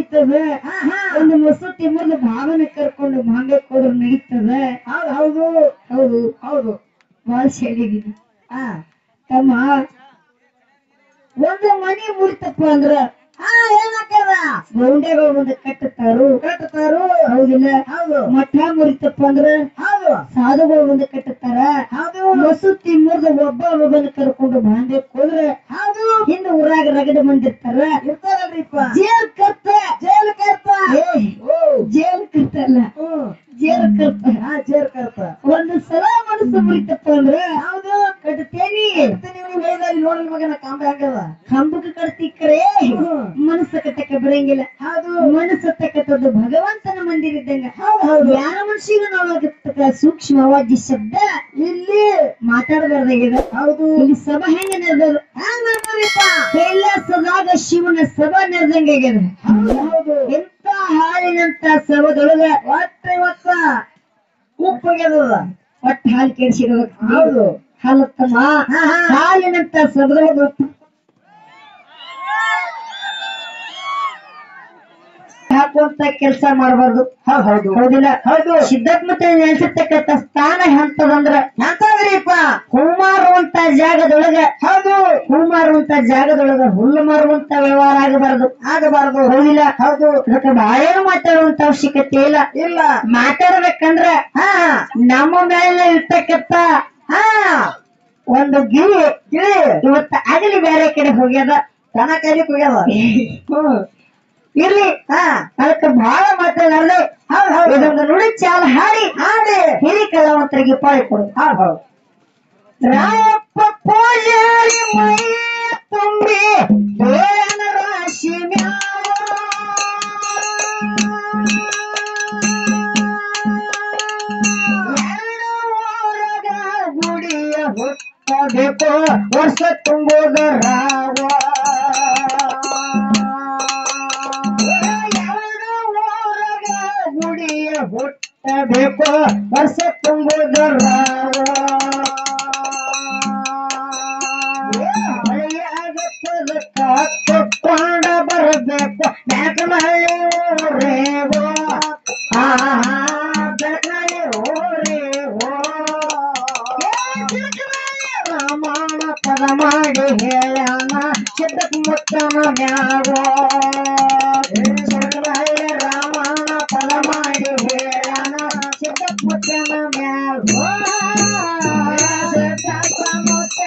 ನಡೀತದ ಒಂದು ಮಸೂತಿ ಮುರಿದು ಭಾವನ ಕರ್ಕೊಂಡು ಭಾಂಗಕ್ಕೆ ಹೋದ್ರು ನಡೀತದ ಹೌದು ಹೌದು ಹೌದು ಹೌದು ಬಾಳ ಹೇಳಿದೀನಿ ಹಾ ತಮ್ಮ ಒಂದು ಮನಿ ಮುರಿತಪ್ಪ ಅಂದ್ರ ಹಾ ಏನಾಗ್ತದ ಗೌಂಡೆಗಳು ಒಂದು ಕಟ್ಟುತ್ತಾರು ಕಟ್ಟತಾರು ಹೌದಿಲ್ಲ ಹೌದು ಮಠ ಮುರಿತಪ್ಪ ಅಂದ್ರ ಹೌದು ಸಾಧುಗಳು ಒಂದು ಕಟ್ಟುತ್ತಾರ ಹೌದು ಮಸೂತಿ ಮುರಿದು ಒಬ್ಬ ಒಬ್ಬನ ಕರ್ಕೊಂಡು ಭಾಂಗಕ್ಕೆ ಹೋದ್ರೆ ಹೌದು ಹಿಂದ ಊರಾಗ ರಗಡ ಮಂದಿರ್ತಾರ ಇರ್ತಾರಲ್ರಿಪ್ಪ ಜೇಲ್ ಕರ್ತ ಜೈಲ್ ಕರ್ತ ಏ, ಓ ಜೇಲ್ ಕರ್ತಲ್ಲ ಹ್ಮ್ ಜೇಲ್ ಕರ್ತ ಹಾ ಜೈಲ್ ಕರ್ತ ಒಂದು ಸಲ ಮನಸ್ಸು ಮುರಿತಪ್ಪ ಅಂದ್ರ ಹೌದು ಕಟ್ತೇನಿ ನೀವು ಹೇಳಿದಾರಿ ನೋಡ್ರಿ ಮಗನ ಕಾಂಬ ಹೆಂಗದ ಕಂಬಕ್ಕೆ ಕಟ್ತಿಕ್ಕರೆ ಹ್ಮ್. ಮನಸ್ಸು ಕಟ್ಟಕ್ಕೆ ಬರಂಗಿಲ್ಲ ಹೌದು ಮನಸ್ಸು ತಕ್ಕಂಥದ್ದು ಭಗವಂತನ ಮಂದಿರ ಇದ್ದಂಗ ಹೌದು ಹೌದು ಯಾರ ಮನುಷ್ಯಗೂ ನಾವು ಸೂಕ್ಷ್ಮವಾದ ಶಬ್ದ ಇಲ್ಲಿ ಮಾತಾಡಬಾರ್ದಾಗಿದೆ ಹೌದು ಇಲ್ಲಿ ಸಭಾ ಹೆಂಗ ನಡೆದದು ಹ್ಯಾಂಗ ಮಾಡ್ತಾರಿಪ್ಪ ಕೈಲಾಸದಾಗ ಶಿವನ ಸಭಾ ನಡೆದಂಗ ಆಗ್ಯದ ಹೌದು ಹೌದು ಎಂತ ಹಾಲಿನಂತ ಸಭದೊಳಗ ಒಟ್ಟ ಇವತ್ತ ಉಪ್ಪಗ್ಯದ ಒಟ್ಟ ಹಾಲು ಕೇಳಿಸಿರ್ಬೇಕು ಹೌದು ಹಾಲತ್ತಮ್ಮ ಹಾ, ಹಾ. ಹಾಲಿನಂತ ಸಭದೊಳಗ ಹಾಕುವಂತ ಕೆಲಸ ಮಾಡಬಾರ್ದು ಹೌದು ಹೌದು ಹೌದಿಲ್ಲ ಹೌದು ಸಿದ್ಧಾತ್ಮತ ನೆಲೆಸಿರ್ತಕ್ಕಂಥ ಸ್ಥಾನ ಎಂತದಂದ್ರ ಎಂತದ್ರಿಪ್ಪ ಹೂ ಮಾರುವಂತ ಜಾಗದೊಳಗ ಹೌದು ಹೂ ಮಾರುವಂತ ಜಾಗದೊಳಗ ಹುಲ್ಲು ಮಾರುವಂತ ವ್ಯವಹಾರ ಆಗಬಾರದು ಆಗಬಾರದು ಹೌದಿಲ್ಲ ಹೌದು ಅದಕ್ಕೆ ಬಾಳೇನು ಮಾತಾಡುವಂತ ಅವಶ್ಯಕತೆ ಇಲ್ಲ ಇಲ್ಲ ಮಾತಾಡ್ಬೇಕಂದ್ರ ಹಾ ನಮ್ಮ ಮೇಲೆ ಇರ್ತಕ್ಕಂತ ಹಾ ಒಂದು ಗಿಳಿ ಗಿಳಿ ಇವತ್ತ ಆಗಲಿ ಬೇರೆ ಕಡೆ ಹೋಗ್ಯದ ದನ ಕೈಲಿಕ್ ಹೋಗ್ಯದ ಹ್ಮ್ ಇರ್ಲಿ ಹಾ ಅದಕ್ಕೆ ಬಹಳ ಮಾತಾಡಲ್ಲ ಹೌದು ಹೌದು ಇದೊಂದು ನುಡಿ ಚಾಲ ಹಾಡಿ ಹಾಡಿ ಹಿರಿ ಕಲಾವಂತರಿಗೆ ಪಾಳಿ ಕೊಡು ಹೌದು ಹೌದು ರಾಯಪ್ಪ ಪೂಜಾರಿ ಮೈಯ ತುಂಬಿ ಬೇನ ರಾಶಿ ಮ್ಯಾವ. ಎರಡು ಊರಗ ಗುಡಿಯ ಹುಟ್ಟಬೇಕು ವರ್ಷ ತುಂಬುದ ರಾವ ಎರಡು ಊರಗ ಗುಡಿಯ ಹುಟ್ಟಬೇಕು ವರ್ಷ ತುಂಬುದ ರಾವ ಕೊಂಡ ಬರಬೇಕು ಬ್ಯಾಕನಹಳ್ಳಿ ಊರೇವೋ ಆ ಬ್ಯಾಕನಹಳ್ಳಿ ಊರೇವೋ ರಾಮಾಯಣ ಪದ ಮಾಡಿ ಹೇಳಣ ಚಿತ್ತಕ್ ಮುತ್ತನ ಮ್ಯಾವೋ ಬ್ಯಾಕನಹಳ್ಳಿ ರಾಮಾಯಣ ಪದ ಮಾಡಿ ಹೇಳಣ ಚಿತ್ತಕ್ ಮುತ್ತನ ಮ್ಯಾವೋ ಚಿತ್ತಕ್ ಮುತ್ತ